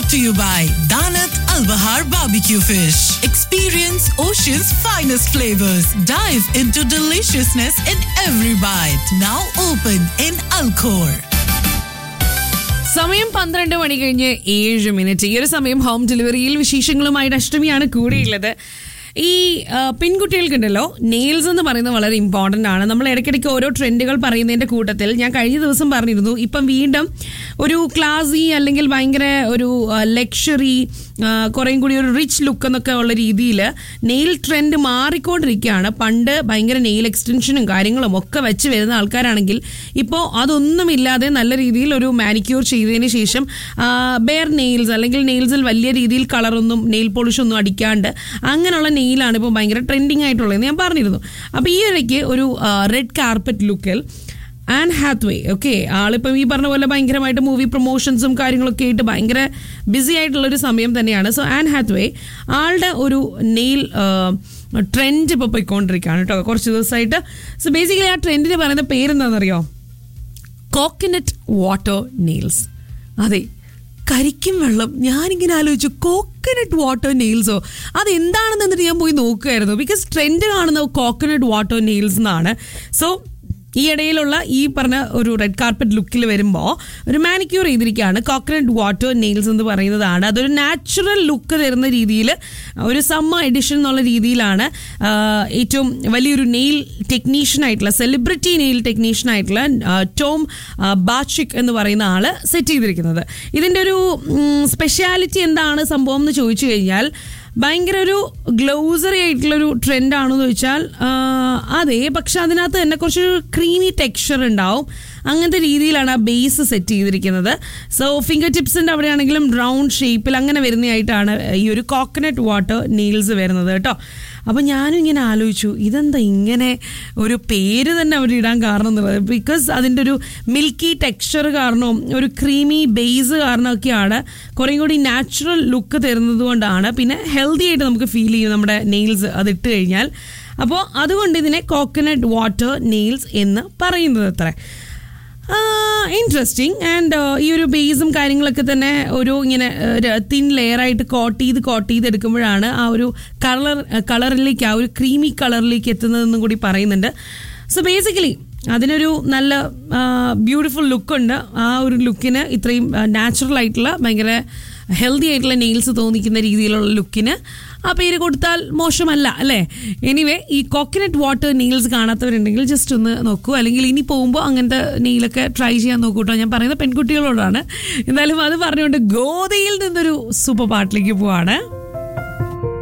to you by Danat Al Bahar Barbecue Fish. Experience ocean's finest flavors. Dive into deliciousness in every bite. Now open in Alcor. സമയം പന്ത്രണ്ട് മണി കഴിഞ്ഞ് ഏഴ് minute ഈ ഒരു സമയം home ഡെലിവറിയിൽ വിശേഷങ്ങളുമായിട്ട് അഷ്ടമിയാണ് കൂടെയുള്ളത് ഈ ആ, പെൺകുട്ടികൾക്കുണ്ടല്ലോ നെയിൽസ് എന്ന് പറയുന്നത് വളരെ ഇമ്പോർട്ടൻ്റ് ആണ് നമ്മൾ ഇടയ്ക്കിടയ്ക്ക് ഓരോ ട്രെൻഡുകൾ പറയുന്നതിൻ്റെ കൂട്ടത്തിൽ ഞാൻ കഴിഞ്ഞ ദിവസം പറഞ്ഞിരുന്നു ഇപ്പം വീണ്ടും ഒരു ക്ലാസി അല്ലെങ്കിൽ ഭയങ്കര ഒരു ലക്ഷറി കുറേയും കൂടി ഒരു റിച്ച് ലുക്ക് എന്നൊക്കെ ഉള്ള രീതിയിൽ നെയിൽ ട്രെൻഡ് മാറിക്കൊണ്ടിരിക്കുകയാണ് പണ്ട് ഭയങ്കര നെയിൽ എക്സ്റ്റൻഷനും കാര്യങ്ങളും ഒക്കെ വെച്ച് വരുന്ന ആൾക്കാരാണെങ്കിൽ ഇപ്പോൾ അതൊന്നുമില്ലാതെ നല്ല രീതിയിൽ ഒരു മാനിക്യൂർ ചെയ്തതിന് ശേഷം ബെയർ നെയിൽസ് അല്ലെങ്കിൽ നെയിൽസിൽ വലിയ രീതിയിൽ കളറൊന്നും നെയിൽ പോളിഷ് ഒന്നും അടിക്കാണ്ട് അങ്ങനെയുള്ള നെയിലാണ് ഇപ്പോൾ ഭയങ്കര ട്രെൻഡിങ് ആയിട്ടുള്ളതെന്ന് ഞാൻ പറഞ്ഞിരുന്നു അപ്പോൾ ഈ ഇടയ്ക്ക് ഒരു റെഡ് കാർപ്പറ്റ് ലുക്കിൽ ആൻ ഹാത്വേ ഓക്കെ ആളിപ്പം ഈ പറഞ്ഞ പോലെ ഭയങ്കരമായിട്ട് മൂവി പ്രൊമോഷൻസും കാര്യങ്ങളൊക്കെ ആയിട്ട് ഭയങ്കര ബിസി ആയിട്ടുള്ളൊരു സമയം തന്നെയാണ് സോ ആൻ ഹാത്വേ ആളുടെ ഒരു നെയിൽ ട്രെൻഡ് ഇപ്പോൾ പോയിക്കൊണ്ടിരിക്കുകയാണ് കേട്ടോ കുറച്ച് ദിവസമായിട്ട് സോ ബേസിക്കലി ആ ട്രെൻഡിന് പറയുന്ന പേരെന്താണെന്നറിയോ കോക്കനട്ട് വാട്ടർ നെയിൽസ് അതെ കരിക്കും വെള്ളം ഞാനിങ്ങനെ ആലോചിച്ചു കോക്കനട്ട് വാട്ടർ നെയിൽസോ അത് എന്താണെന്ന് എന്നിട്ട് ഞാൻ പോയി നോക്കുമായിരുന്നു ബിക്കോസ് ട്രെൻഡ് കാണുന്ന കോക്കനട്ട് വാട്ടർ നെയിൽസ് എന്നാണ് സോ ഈ ഇടയിലുള്ള ഈ പറഞ്ഞ ഒരു റെഡ് കാർപ്പറ്റ് ലുക്കിൽ വരുമ്പോൾ ഒരു മാനിക്യൂർ ചെയ്തിരിക്കുകയാണ് കോക്കനട്ട് വാട്ടർ നെയിൽസ് എന്ന് പറയുന്നതാണ് അതൊരു നാച്ചുറൽ ലുക്ക് തരുന്ന രീതിയിൽ ഒരു സമ്മർ എഡിഷൻ എന്നുള്ള രീതിയിലാണ് ആ, ഏറ്റവും വലിയൊരു നെയിൽ ടെക്നീഷ്യൻ ആയിട്ടുള്ള സെലിബ്രിറ്റി നെയിൽ ടെക്നീഷ്യൻ ആയിട്ടുള്ള ആ, ടോം ആ, ബാച്ചിക് എന്ന് പറയുന്ന ആള് സെറ്റ് ചെയ്തിരിക്കുന്നത് ഇതിൻ്റെ ഒരു സ്പെഷ്യാലിറ്റി എന്താണ് സംഭവം എന്ന് ചോദിച്ചു കഴിഞ്ഞാൽ ഭയങ്കര ഒരു ഗ്ലൗസറി ആയിട്ടുള്ളൊരു ട്രെൻഡ് ആണെന്ന് ചോദിച്ചാൽ ആ, അതെ പക്ഷെ അതിനകത്ത് തന്നെ കുറച്ചൊരു ക്രീമി ടെക്സ്ചർ ഉണ്ടാവും അങ്ങനത്തെ രീതിയിലാണ് ആ ബേസ് സെറ്റ് ചെയ്തിരിക്കുന്നത് സോ ഫിംഗർ ടിപ്സിൻ്റെ അവിടെയാണെങ്കിലും റൗണ്ട് ഷേപ്പിൽ അങ്ങനെ വരുന്നതായിട്ടാണ് ഈ ഒരു കോക്കനട്ട് വാട്ടർ നെയിൽസ് വരുന്നത് കേട്ടോ അപ്പോൾ ഞാനും ഇങ്ങനെ ആലോചിച്ചു ഇതെന്താ ഇങ്ങനെ ഒരു പേര് തന്നെ അവർ ഇടാൻ കാരണം എന്നുള്ളത് ബിക്കോസ് അതിൻ്റെ ഒരു മിൽക്കി ടെക്സ്ചർ കാരണവും ഒരു ക്രീമി ബേസ് കാരണമൊക്കെയാണ് കുറേ കൂടി നാച്ചുറൽ ലുക്ക് തരുന്നത് കൊണ്ടാണ് പിന്നെ ഹെൽത്തി ആയിട്ട് നമുക്ക് ഫീൽ ചെയ്യും നമ്മുടെ നെയിൽസ് അത് ഇട്ട് കഴിഞ്ഞാൽ അപ്പോൾ അതുകൊണ്ട് ഇതിനെ കോക്കനട്ട് വാട്ടർ നെയിൽസ് എന്ന് പറയുന്നത് അത്ര ഇൻട്രസ്റ്റിംഗ് ആൻഡ് ഈ ഒരു ബേസും കാര്യങ്ങളൊക്കെ തന്നെ ഒരു ഇങ്ങനെ തിൻ ലെയർ ആയിട്ട് കോട്ട് ചെയ്ത് കോട്ട് ചെയ്ത് എടുക്കുമ്പോഴാണ് ആ ഒരു കളർ കളറിലേക്ക് ആ ഒരു ക്രീമി കളറിലേക്ക് എത്തുന്നതെന്നും കൂടി പറയുന്നുണ്ട് സോ ബേസിക്കലി അതിനൊരു നല്ല ബ്യൂട്ടിഫുൾ ലുക്കുണ്ട് ആ ഒരു ലുക്കിന് ഇത്രയും നാച്ചുറൽ ആയിട്ടുള്ള ഭയങ്കര ഹെൽത്തി ആയിട്ടുള്ള നെയിൽസ് തോന്നിക്കുന്ന രീതിയിലുള്ള ലുക്കിന് ആ പേര് കൊടുത്താൽ മോശമല്ല അല്ലേ എനിവേ ഈ കോക്കനട്ട് വാട്ടർ നെയിൽസ് കാണാത്തവരുണ്ടെങ്കിൽ ജസ്റ്റ് ഒന്ന് നോക്കൂ അല്ലെങ്കിൽ ഇനി പോകുമ്പോൾ അങ്ങനത്തെ നെയിലൊക്കെ ട്രൈ ചെയ്യാൻ നോക്കൂ കേട്ടോ ഞാൻ പറയുന്നത് പെൺകുട്ടികളോടാണ് എന്തായാലും അത് പറഞ്ഞുകൊണ്ട് ഗോതയിൽ നിന്നൊരു സൂപ്പർ പാട്ടിലേക്ക് പോവാണ്